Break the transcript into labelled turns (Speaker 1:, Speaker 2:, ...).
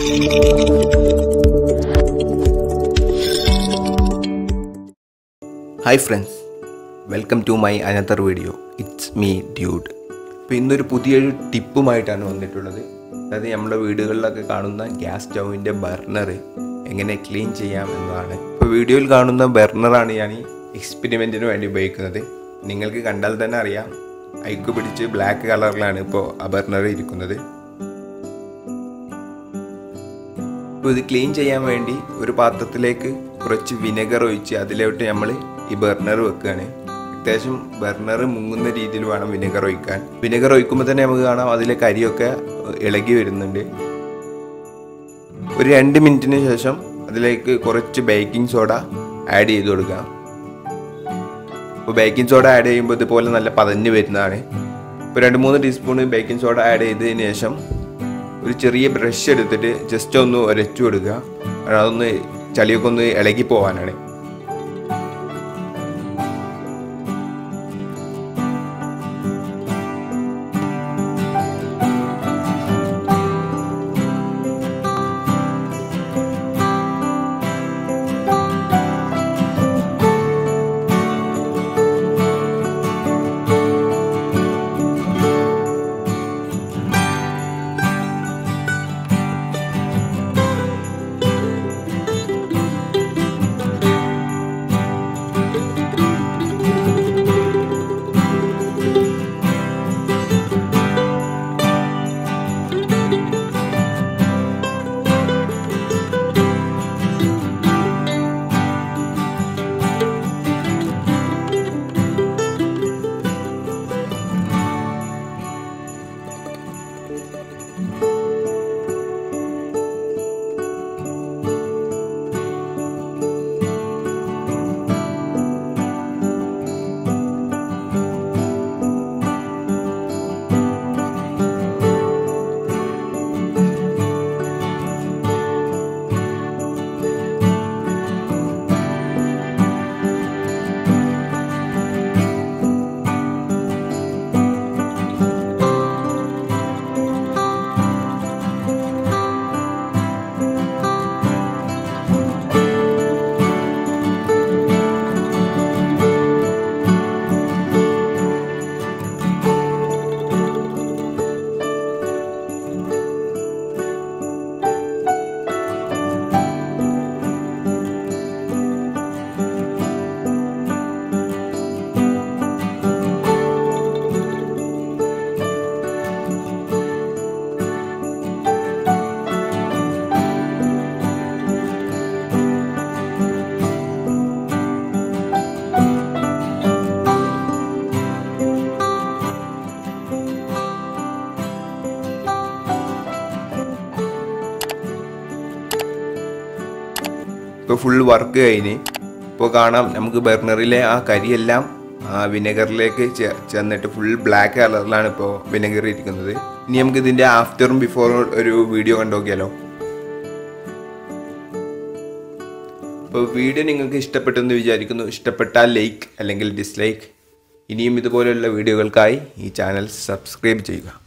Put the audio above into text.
Speaker 1: hi friends welcome to my another video it's me dude ഇപ്പോൾ ഇന്നൊരു പുതിയൊരു ടിപ്പുമായിട്ടാണ് വന്നിട്ടുള്ളത് അതായത് നമ്മുടെ വീടുകളിലൊക്കെ കാണുന്ന ഗ്യാസ് സ്റ്റൗവിൻ്റെ ബർണർ എങ്ങനെ ക്ലീൻ ചെയ്യാം എന്നതാണ് ഇപ്പോൾ വീഡിയോയിൽ കാണുന്ന ബർണറാണ് ഞാൻ ഈ എക്സ്പെരിമെൻറ്റിന് വേണ്ടി ഉപയോഗിക്കുന്നത് നിങ്ങൾക്ക് കണ്ടാൽ തന്നെ അറിയാം ഐക്ക് പിടിച്ച് ബ്ലാക്ക് കളറിലാണ് ഇപ്പോൾ ആ ബർണർ ഇരിക്കുന്നത് അപ്പോൾ ഇത് ക്ലീൻ ചെയ്യാൻ വേണ്ടി ഒരു പാത്രത്തിലേക്ക് കുറച്ച് വിനെഗർ ഒഴിച്ച് അതിലോട്ട് നമ്മൾ ഈ ബർണർ വെക്കുകയാണ് അത്യാവശ്യം ബർണർ മുങ്ങുന്ന രീതിയിൽ വേണം വിനെഗർ ഒഴിക്കാൻ വിനെഗർ ഒഴിക്കുമ്പോൾ തന്നെ നമുക്ക് കാണാം അതിലെ കരിയൊക്കെ ഇളകി വരുന്നുണ്ട് ഒരു രണ്ട് മിനിറ്റിന് ശേഷം അതിലേക്ക് കുറച്ച് ബേക്കിംഗ് സോഡ ആഡ് ചെയ്ത് കൊടുക്കുക അപ്പോൾ ബേക്കിംഗ് സോഡ ആഡ് ചെയ്യുമ്പോൾ ഇതുപോലെ നല്ല പതഞ്ഞ് വരുന്നതാണ് ഇപ്പോൾ രണ്ട് മൂന്ന് ടീസ്പൂൺ ബേക്കിംഗ് സോഡ ആഡ് ചെയ്തതിന് ശേഷം ഒരു ചെറിയ ബ്രഷ് എടുത്തിട്ട് ജസ്റ്റ് ഒന്ന് ഉരച്ചു കൊടുക്കുക കാരണം അതൊന്ന് ചളിയൊക്കെ ഒന്ന് ഇളകി പോവാനാണ് ഇപ്പോൾ ഫുൾ വർക്ക് കഴിഞ്ഞ് ഇപ്പോൾ കാണാം നമുക്ക് ബർണറിലെ ആ കരിയെല്ലാം ആ വിനെഗറിലേക്ക് ചെ- ചെന്നിട്ട് ഫുൾ ബ്ലാക്ക് കളറിലാണ് ഇപ്പോൾ വിനെഗർ ഇരിക്കുന്നത് ഇനി നമുക്ക് ഇതിൻ്റെ ആഫ്റ്ററും ബിഫോറും ഒരു വീഡിയോ കണ്ടു നോക്കിയാലോ അപ്പോൾ വീഡിയോ നിങ്ങൾക്ക് ഇഷ്ടപ്പെട്ടെന്ന് വിചാരിക്കുന്നു ഇഷ്ടപ്പെട്ടാൽ ലൈക്ക് അല്ലെങ്കിൽ ഡിസ്ലൈക്ക് ഇനിയും ഇതുപോലെയുള്ള വീഡിയോകൾക്കായി ഈ ചാനൽ സബ്സ്ക്രൈബ് ചെയ്യുക